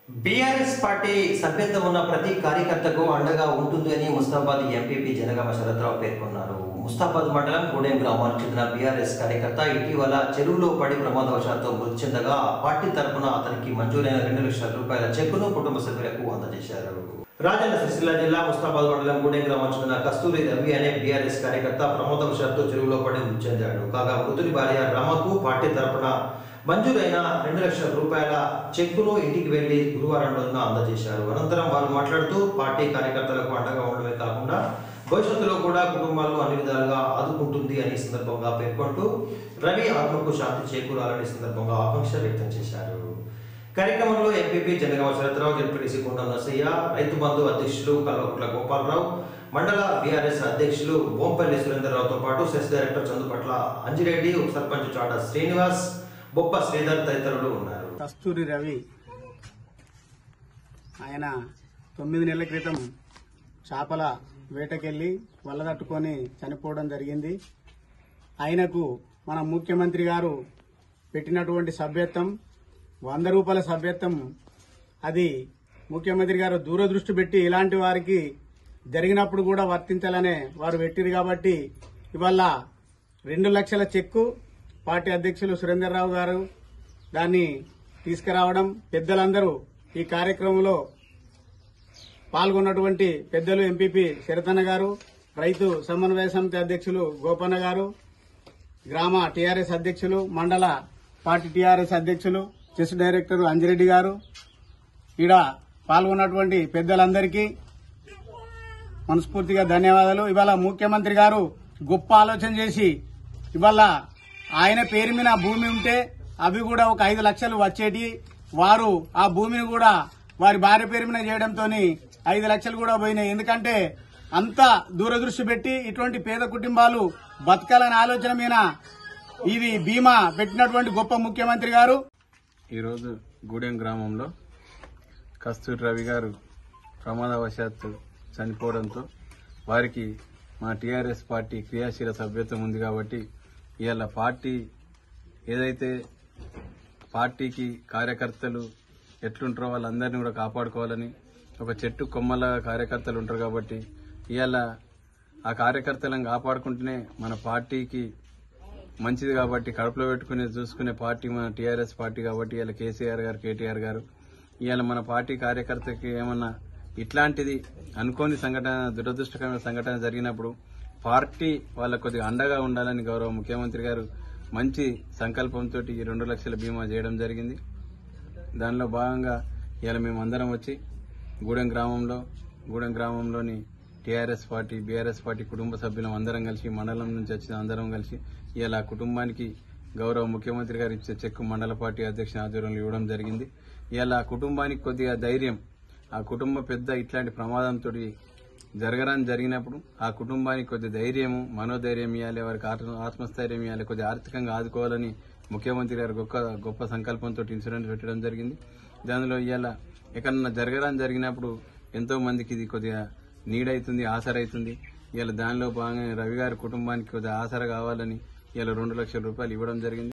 BRS party సభ్యత్వం ఉన్న ప్రతి కార్యకర్తకు అండగా ఉంటుంది అని ముస్తాబాద్ ఎంపీపీ జనగామ శరత్రావు పేర్కొన్నారు ముస్తాబాద్ మండలం గూడెం గ్రామానికి చెందిన బీఆర్ఎస్ కార్యకర్త ఇటీవల చెరువులో పడి ప్రమాదవశాత్తు మృతి చెందగా పార్టీ తరపున అతనికి మంజూరైన రెండు లక్షల రూపాయల చెక్కును కుటుంబ సభ్యులకు అందజేశారు రాజన్న సిరిసిల్ల జిల్లా ముస్తాబాద్ మండలం గూడెం గ్రామానికి చెందిన కస్తూరి రవి అనే బీఆర్ఎస్ కార్యకర్త ప్రమాదవశాత్తు చెరువులో పడి మృతి చెందాడు కాగా మృతుడి భార్య రమకు పార్టీ తరపున మంజూరైన రెండు లక్షల రూపాయల చెక్కును ఇంటికి వెళ్లి గురువారం రోజున అందజేశారు అనంతరం వారు మాట్లాడుతూ పార్టీ కార్యకర్తలకు అండగా ఉండడమే కాకుండా భవిష్యత్తులో కూడా కుటుంబాలను అన్ని విధాలుగా ఆదుకుంటుంది అని ఈ సందర్భంగా పేర్కొంటూ రవి ఆత్మకు శాంతి చేకూరాలని ఈ సందర్భంగా ఆకాంక్ష వ్యక్తం చేశారు కార్యక్రమంలో ఎంపీపీ జనగామ శరత్రావు జడ్పీటీసీ కొండ నరసయ్య రైతు బంధు అధ్యక్షులు కల్వకుట్ల గోపాలరావు మండల బీఆర్ఎస్ అధ్యక్షులు బోంపల్లి సురేందర్రావుతో పాటు సెస్ డైరెక్టర్ చందుపట్ల అంజిరెడ్డి ఉప సర్పంచ్ చాట శ్రీనివాస్ బొప్ప శ్రీధర్ తదితరులు ఉన్నారు కస్తూరి రవి ఆయన తొమ్మిది నెలల క్రితం చేపల వేటకెళ్లి వలదట్టుకొని చనిపోవడం జరిగింది ఆయనకు మన ముఖ్యమంత్రి గారు పెట్టినటువంటి సభ్యత్వం వంద రూపాయల సభ్యత్వం అది ముఖ్యమంత్రి గారు దూరదృష్టి పెట్టి ఇలాంటి వారికి జరిగినప్పుడు కూడా వర్తించాలనే వారు పెట్టిరు కాబట్టి ఇవాళ రెండు లక్షల చెక్కు పార్టీ అధ్యక్షులు సురేందర్రావు గారు దాన్ని తీసుకురావడం పెద్దలందరూ ఈ కార్యక్రమంలో పాల్గొన్నటువంటి పెద్దలు ఎంపీపీ శరతన్న గారు రైతు సమన్వయ సమితి అధ్యక్షులు గోపన్న గారు గ్రామ టీఆర్ఎస్ అధ్యక్షులు మండల పార్టీ టీఆర్ఎస్ అధ్యక్షులు చెస్ డైరెక్టర్ అంజిరెడ్డి గారు ఈడ పాల్గొన్నటువంటి పెద్దలందరికీ మనస్ఫూర్తిగా ధన్యవాదాలు ఇవాళ ముఖ్యమంత్రి గారు గొప్ప ఆలోచన చేసి ఇవాళ ఆయన పేరు మీద భూమి ఉంటే అవి కూడా ఒక ఐదు లక్షలు వచ్చేటి వారు ఆ భూమిని కూడా వారి భార్య పేరు మీద చేయడంతో ఐదు లక్షలు కూడా పోయినాయి ఎందుకంటే అంత దూరదృష్టి పెట్టి ఇటువంటి పేద కుటుంబాలు బతకాలనే ఆలోచన మీద ఇది బీమా పెట్టినటువంటి గొప్ప ముఖ్యమంత్రి గారు ఈరోజు గూడెం గ్రామంలో కస్తూరి రవి గారు ప్రమాదవశాత్తు చనిపోవడంతో వారికి మా టీఆర్ఎస్ పార్టీ క్రియాశీల సభ్యత్వం ఉంది కాబట్టి ఇవాళ పార్టీ ఏదైతే పార్టీకి కార్యకర్తలు ఎట్లుంటారో వాళ్ళందరినీ కూడా కాపాడుకోవాలని ఒక చెట్టు కొమ్మల కార్యకర్తలు ఉంటారు కాబట్టి ఇవాళ ఆ కార్యకర్తలను కాపాడుకుంటేనే మన పార్టీకి మంచిది కాబట్టి కడుపులో పెట్టుకుని చూసుకునే పార్టీ మన టీఆర్ఎస్ పార్టీ కాబట్టి ఇవాళ కేసీఆర్ గారు కేటీఆర్ గారు ఇవాళ మన పార్టీ కార్యకర్తకి ఏమన్నా ఇట్లాంటిది అనుకోని సంఘటన దురదృష్టకరమైన సంఘటన జరిగినప్పుడు పార్టీ వాళ్ళ కొద్దిగా అండగా ఉండాలని గౌరవ ముఖ్యమంత్రి గారు మంచి సంకల్పంతో ఈ రెండు లక్షల బీమా చేయడం జరిగింది దానిలో భాగంగా ఇవాళ మేము అందరం వచ్చి గూడెం గ్రామంలో గూడెం గ్రామంలోని టీఆర్ఎస్ పార్టీ బీఆర్ఎస్ పార్టీ కుటుంబ సభ్యులం అందరం కలిసి మండలం నుంచి వచ్చిన అందరం కలిసి ఇవాళ ఆ కుటుంబానికి గౌరవ ముఖ్యమంత్రి గారు ఇచ్చే చెక్కు మండల పార్టీ అధ్యక్ష ఆధ్వర్యంలో ఇవ్వడం జరిగింది ఇవాళ ఆ కుటుంబానికి కొద్దిగా ధైర్యం ఆ కుటుంబ పెద్ద ఇట్లాంటి ప్రమాదంతో జరగడానికి జరిగినప్పుడు ఆ కుటుంబానికి కొద్ది ధైర్యము మనోధైర్యం ఇవ్వాలి వారికి ఆత్మ- ఆత్మస్థైర్యం ఇవ్వాలి కొద్దిగా ఆర్థికంగా ఆదుకోవాలని ముఖ్యమంత్రి గారు గొప్ప గొప్ప సంకల్పంతో ఇన్సూరెన్స్ పెట్టడం జరిగింది దానిలో ఇవాళ ఎక్కడన్నా జరగడానికి జరిగినప్పుడు ఎంతో మందికి ఇది కొద్దిగా నీడైతుంది ఆసరైతుంది ఇవాళ దానిలో భాగంగా రవి గారి కుటుంబానికి కొద్దిగా ఆసర కావాలని ఇవాళ రెండు లక్షల రూపాయలు ఇవ్వడం జరిగింది